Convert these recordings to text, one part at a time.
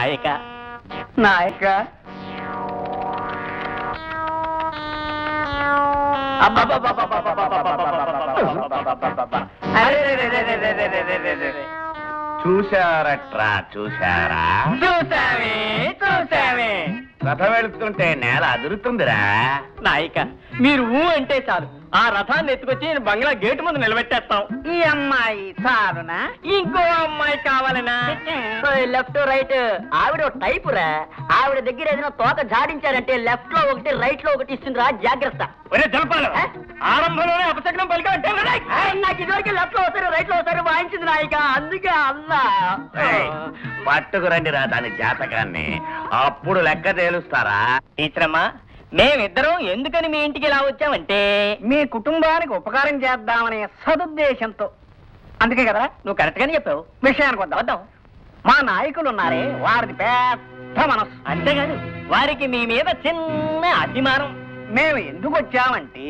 నాయక నాయక చూశారట్రా చూశారా చూసావే చూసావే రథం వెళుతుంటే నేల అదురుతుందిరా నాయక మీరు ఊ అంటే చాలు ఆ రథాన్ని ఎత్తుకొచ్చి నేను బంగ్లా గేటు ముందు నిలబెట్టేస్తాం ఈ అమ్మాయి చాలునా ఇంకో అమ్మాయి కావాలనా లెఫ్ట్ రైట్ ఆవిడ టైప్ రా ఆవిడ దగ్గర ఏదైనా తోక జాడించారంటే లెఫ్ట్ లో ఒకటి రైట్ లో ఒకటి ఇస్తుంది రా జాగ్రత్త ఒరే జలపాలు ఆరంభంలోనే అపశకనం పలికా నాకు ఇదివరకు లెఫ్ట్ లో ఒకసారి రైట్ లో ఒకసారి వాయించింది నాయక అందుకే అల్లా ఏయ్, పట్టుకురండి రా దాని జాతకాన్ని అప్పుడు లెక్క తేలుస్తారా టీచరమ్మా మేమిద్దరం ఎందుకని మీ ఇంటికి ఇలా వచ్చామంటే మీ కుటుంబానికి ఉపకారం చేద్దామనే సదుద్దేశంతో అందుకే కదా నువ్వు కరెక్ట్ గానే చెప్పావు విషయానికి వద్దాం వద్దాం మా నాయకులు ఉన్నారే వారిది పెద్ద మనస్సు అంతేకాదు వారికి మీ మీద చిన్న అభిమానం మేము ఎందుకు వచ్చామంటే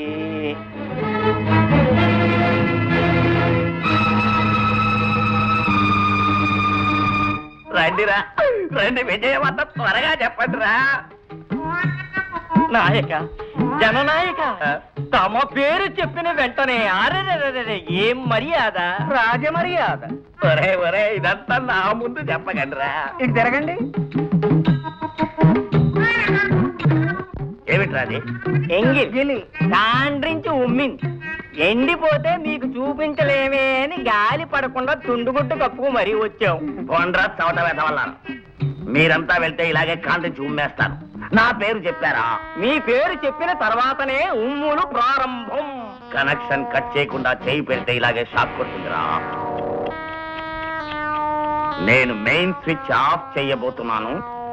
రండిరా రండి విజయవంత త్వరగా చెప్పండి రా నాయక జననాయక తమ పేరు చెప్పిన వెంటనే అరెరెరెరె ఏం మర్యాద రాజమర్యాద ఒరే ఒరే ఇదంతా నా ముందు చెప్పకండిరా ఇటు తిరగండి ఏమిట్రా అది ఎంగిల్ గిలి తాండ్రించి ఉమ్మింది ఎండిపోతే మీకు చూపించలేమే అని గాలి పడకుండా తుండుగుట్టు కప్పుకు మరీ వచ్చాం కొండ్రా చవట వెతవల్లాను మీరంతా వెళ్తే ఇలాగే కాంతించి ఉమ్మేస్తాను నా పేరు చెప్పారా మీ పేరు చెప్పిన తర్వాతనే ఉమ్ములు ప్రారంభం కనెక్షన్ కట్ చేయకుండా చేయి పెడితే ఇలాగే షాక్ కొడుతుందిరా నేను మెయిన్ స్విచ్ ఆఫ్ చేయబోతున్నాను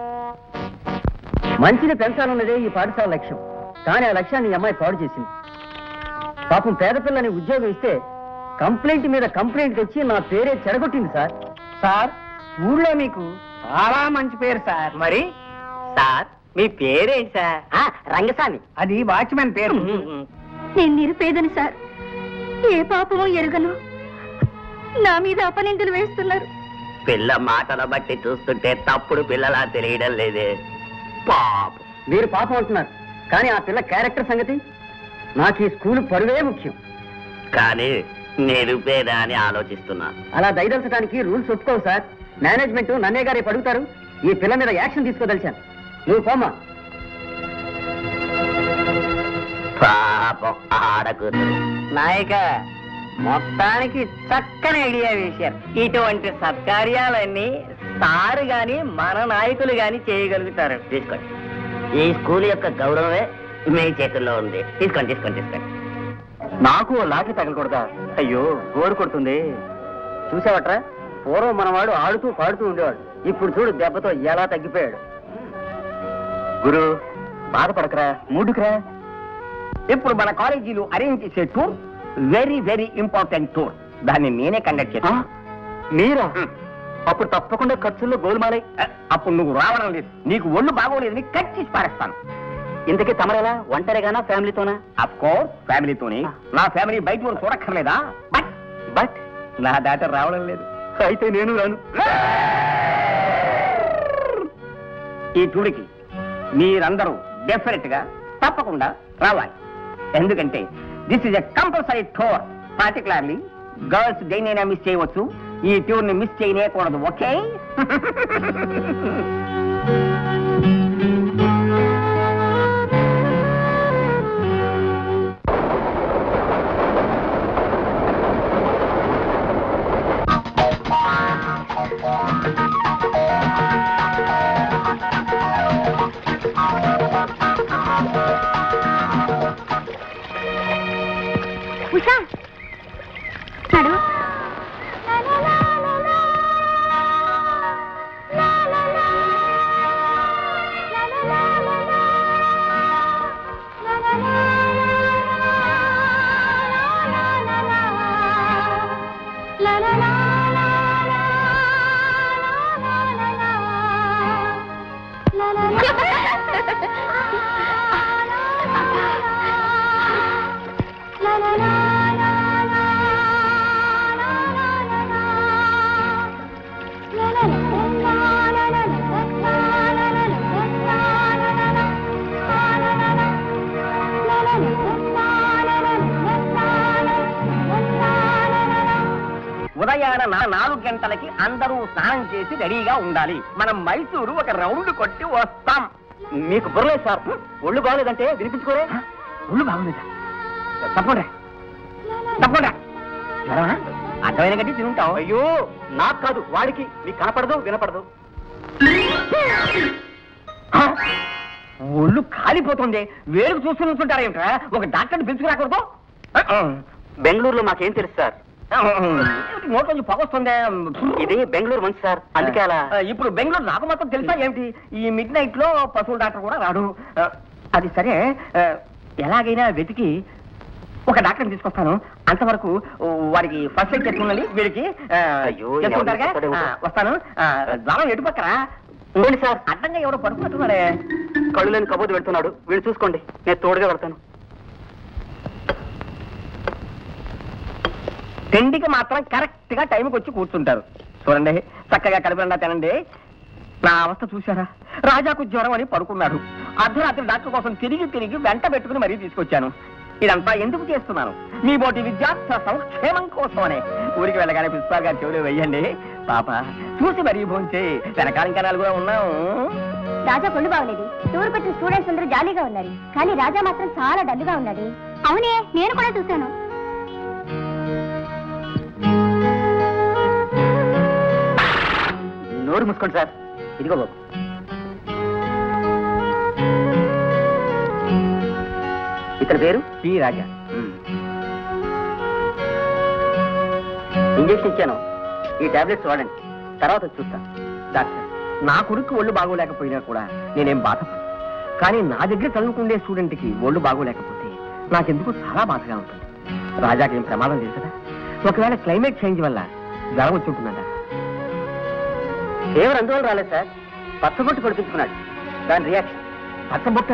మంచిని పెంచాలన్నదే ఈ పాఠశాల లక్ష్యం కానీ ఆ లక్ష్యాన్ని ఈ అమ్మాయి పాడు చేసింది పాపం పేద పిల్లని ఉద్యోగం ఇస్తే కంప్లైంట్ మీద కంప్లైంట్ తెచ్చి నా పేరే చెడగొట్టింది సార్ సార్ ఊళ్ళో మీకు చాలా మంచి పేరు సార్ మరి సార్ మీ పేరేంటి సార్ రంగస్వామి అది వాచ్మెన్ పేరు నేను నిరుపేదని సార్ ఏ పాపమో ఎరుగను నా మీద అపనిందలు వేస్తున్నారు పిల్ల మాటల బట్టి చూస్తుంటే తప్పుడు పిల్లలా తెలియడం లేదే పాప మీరు పాపం అంటున్నారు కానీ ఆ పిల్ల క్యారెక్టర్ సంగతి నాకు ఈ స్కూల్ పరువే ముఖ్యం కానీ నిరుపేద అని ఆలోచిస్తున్నా అలా దయదలచడానికి రూల్స్ ఒప్పుకోవు సార్ మేనేజ్మెంట్ నన్నే గారు రేపు అడుగుతారు ఈ పిల్ల మీద యాక్షన్ తీసుకోదలిచాను నువ్వు పోమా పాపం ఆడకూతురు నాయక మొత్తానికి చక్కని ఐడియా వేశారు ఇటువంటి సత్కార్యాలన్నీ సారు గాని మన నాయకులు గాని చేయగలుగుతారు తీసుకోండి ఈ స్కూల్ యొక్క గౌరవమే మీ చేతుల్లో ఉంది తీసుకోండి తీసుకోండి తీసుకోండి నాకు లాఠీ తగలకూడదా అయ్యో గోరు కొడుతుంది చూసావట్రా పూర్వం మనవాడు ఆడుతూ పాడుతూ ఉండేవాడు ఇప్పుడు చూడు దెబ్బతో ఎలా తగ్గిపోయాడు గురు బాధపడకరా మూడుకురా ఇప్పుడు మన కాలేజీలో అరేంజ్ చేసే tour very very important tour దాన్ని నేనే కండక్ట్ చేస్తాను మీరా అప్పుడు తప్పకుండా ఖర్చుల్లో గోల్మాలై అప్పుడు నువ్వు రావడం లేదు నీకు ఒళ్ళు బాగోలేదని కట్ చేసి పారేస్తాను ఇంతకీ తమరేలా ఒంటరిగానా ఫ్యామిలీతోనా అఫ్ కోర్స్ ఫ్యామిలీతోని నా ఫ్యామిలీ బయట వాళ్ళు చూడక్కర్లేదా బట్ బట్ నా దాట రావడం లేదు అయితే నేను రాను ఈ టూర్కి మీరందరూ డెఫినెట్ గా తప్పకుండా రావాలి ఎందుకంటే this is a compulsory tour particularly girls దేనైనా మిస్ చేయవచ్చు ఈ టూర్ ని మిస్ చేయనేకూడదు ఓకే ఉషా నడు ఉదయాన నా- నాలుగు గంటలకి అందరూ స్నానం చేసి రెడీగా ఉండాలి మనం మైసూరు ఒక రౌండ్ కొట్టి వస్తాం మీకు బుర్రలేదు సార్ ఒళ్ళు బాగలేదంటే వినిపించుకోరే ఒళ్ళు బాగుందా తప్పకుండా తప్పకుండా అర్థమైన గట్టి తింటావు అయ్యో నాకు కాదు వాడికి మీకు కనపడదు వినపడదు ఒళ్ళు కాలిపోతుంది వేరుకు చూస్తూ నుంచుంటారా ఏమిట్రా ఒక డాక్టర్ని పిలుచుకురాకూడదు బెంగళూరులో మాకేం తెలుసు సార్ ఏమిటి నోట్ నుంచి పొగొస్తుంది ఇది బెంగళూరు మంచి సార్ అందుకే అలా ఆ, ఇప్పుడు బెంగళూరు నాకు మాత్రం తెలుసా ఏమిటి ఈ మిడ్ నైట్ లో పశువుల డాక్టర్ కూడా రాడు ఆ, అది సరే ఆ, ఎలాగైనా వెతికి ఒక డాక్టర్ని తీసుకొస్తాను అంతవరకు ఓ, వాడికి ఫస్ట్ ఎయిడ్ చేసుకున్నది వీడికి ఆ, అయ్యో, చేసుకుంటారుగా? ఎవరు చెప్తాడో ఆ, వస్తాను ఆ, ద్వారం ఎటు పక్కరా ఉండండి సార్ అడ్డంగా ఎవరో పడుకున్నట్టున్నారే కళ్ళు లేని కబోర్డు పెడుతున్నాడు వీళ్ళు చూసుకోండి నేను తోడుగా వెళ్తాను తిండికి మాత్రం కరెక్ట్ గా టైంకి వచ్చి కూర్చుంటారు చూడండి చక్కగా కలిపినండా తినండి నా అవస్థ చూశారా రాజాకు జ్వరం అని పడుకున్నాడు అర్ధరాత్రి డాక్టర్ కోసం తిరిగి తిరిగి వెంట పెట్టుకుని మరీ తీసుకొచ్చాను ఇదంతా ఎందుకు చేస్తున్నాను మీ బోటి విద్యార్థుల సంక్షేమం కోసమనే ఊరికి వెళ్ళగానే ప్రిన్సిపాల్ గారి చెవులు వెయ్యండి పాప చూసి మరీ భోంచే వెనకాల ఇంకా నలుగురు ఉన్నాం రాజా కొళ్ళు బాగలేదు టూర్ పెట్టిన స్టూడెంట్స్ అందరూ జాలీగా ఉన్నారు కానీ రాజా మాత్రం చాలా డల్గా ఉన్నాడు అవునే నేను కూడా చూశాను నోరు మూసుకోండి సార్ ఇదిగో బాబు ఇతని పేరు సి రాజా ఇంజక్షన్ ఇచ్చాను ఈ టాబ్లెట్స్ వాడండి తర్వాత వచ్చి చూస్తాను డాక్టర్ నా కొడుకు ఒళ్ళు బాగోలేకపోయినా కూడా నేనేం బాధపడను కానీ నా దగ్గర చదువుకునే స్టూడెంట్కి ఒళ్ళు బాగోలేకపోతే నాకెందుకు చాలా బాధగా ఉంటుంది రాజాకి ఏం ప్రమాదం లేదు కదా ఒకవేళ క్లైమేట్ చేంజ్ వల్ల జ్వరం వచ్చి ఉంటుందంట ఫీవర్ అందువల్ల రాలేదు సార్ పచ్చబొట్టు పడిపించుకున్నాడు దాని రియాక్షన్ పచ్చబుట్ట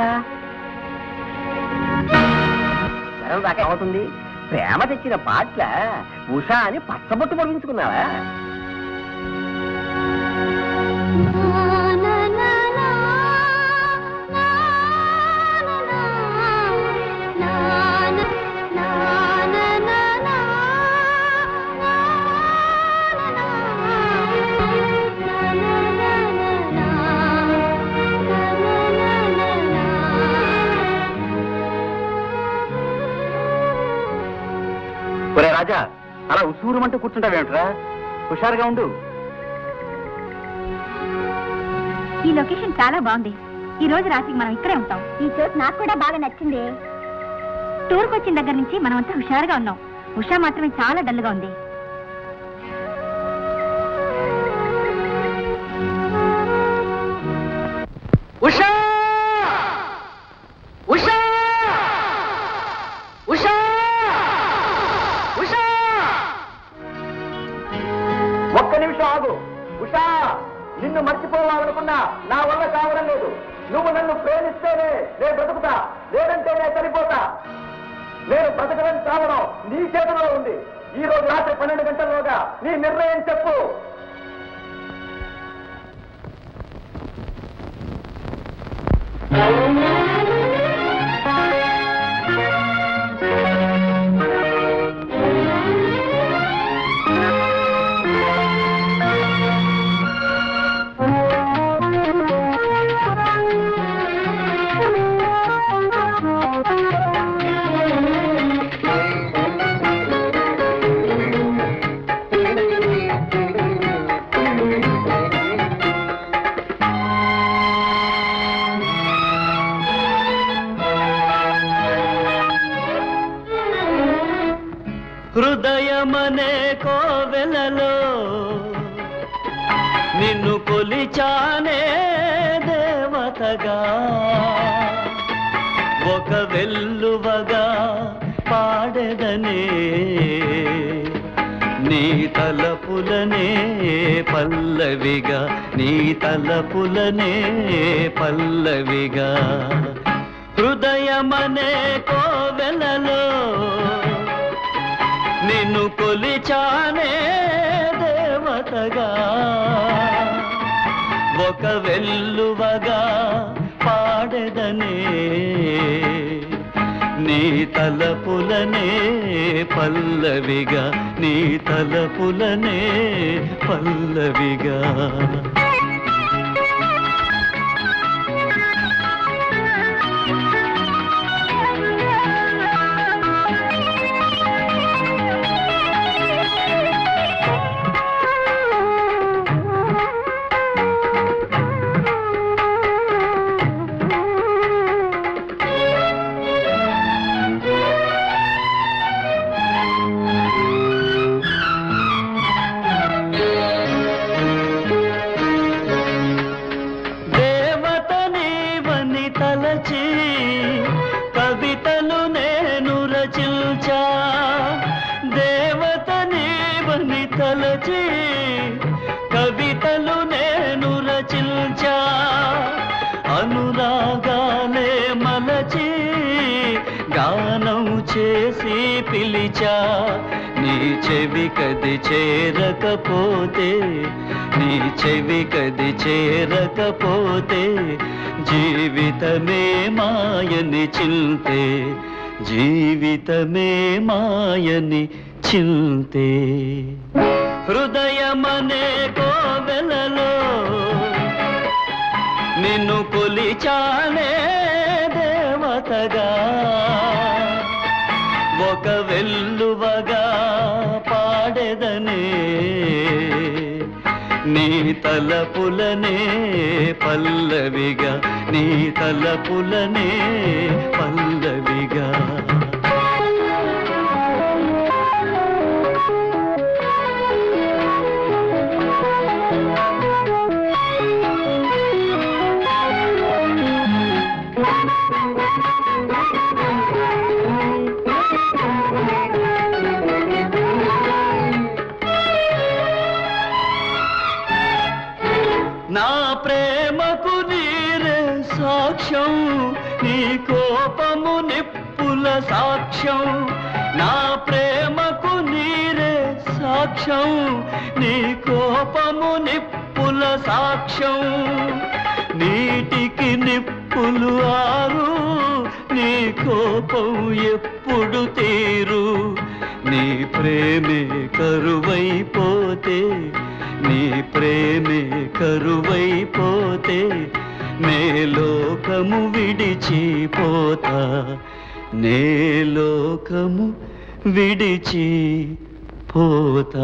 జ్వరం దాకా అవుతుంది ప్రేమ తెచ్చిన పాట్ల ఉషా అని పచ్చబొట్టు పొడిగించుకున్నావా ఒరే రాజా అలా ఉసూరుమంటూ కూర్చుంటావేమిట్రా హుషారుగా ఉండు ఈ లొకేషన్ చాలా బాగుంది ఈ రోజు రాత్రికి మనం ఇక్కడే ఉంటాం ఈ చోటు నాకు కూడా బాగా నచ్చింది టూర్కి వచ్చిన దగ్గర నుంచి మనం అంతా హుషారుగా ఉన్నాం ఉషా మాత్రమే చాలా డల్గా ఉంది ఉషా ఉషా ఉషా ఉషా ఒక్క నిమిషం ఆగు ఉషా నిన్ను మర్చిపోవాలనుకున్నా నా వల్ల కావడం లేదు నువ్వు నన్ను ప్రేమిస్తేనే నేను బ్రతుకుతా లేదంటే నేను చనిపోతా నేను బ్రతకడం చావడం నీ చేతిలో ఉంది ఈ రోజు రాత్రి పన్నెండు గంటల్లోగా నీ నిర్ణయం చెప్పు హృదయమనే కోవెలలో నిన్ను కొలిచానే దేవతగా ఒక వెల్లువగా పాడెదనే నీ తలపులనే పల్లవిగా నీ తలపులనే పల్లవిగా హృదయమనే కోవెలలో నిన్ను కొలిచానే దేవతగా ఒక వెల్లువగా పాడెదనే నీ తలపులనే పల్లవిగా నీ తలపులనే పల్లవిగా దేవత నీవని తలచి కవితలు నేను రచించా దేవత నీవని తలచి కవితలు నేను రచించా అనురాగాలే మలచి గానం చేసి పిలిచా నీ చెవి కది చేరకపోతే నీ చెవి కది చేరకపోతే జీవితమే మాయని చింతే జీవితమే మాయని చింతే హృదయమనే కోవెలలో నిన్ను కొలిచానే దేవతగా ఒక వెల్లువగా పాడెదనే నీ తలపులనే పల్లవిగా నీ తలపులనే పల్లవిగా నా ప్రేమకు నీరే సాక్ష్యం నీ కోపము నిప్పుల సాక్ష్యం నా ప్రేమకు నీరే సాక్ష్యం నీ కోపము నిప్పుల సాక్ష్యం నీటికి నిప్పులు ఆరు నీ కోపం ఎప్పుడు తీరు నీ ప్రేమే కరువైపోతే నీ ప్రేమే కరువైపోతే నే లోకము విడిచిపోతా నే లోకము విడిచిపోతా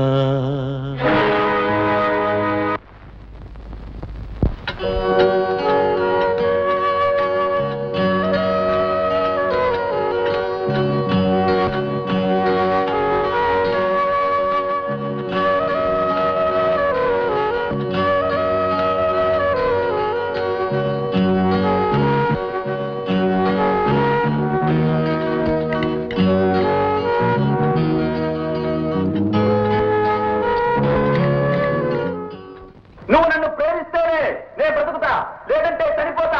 నువ్వు నన్ను ప్రేమిస్తేనే నేను బ్రతుకుతా లేదంటే చనిపోతా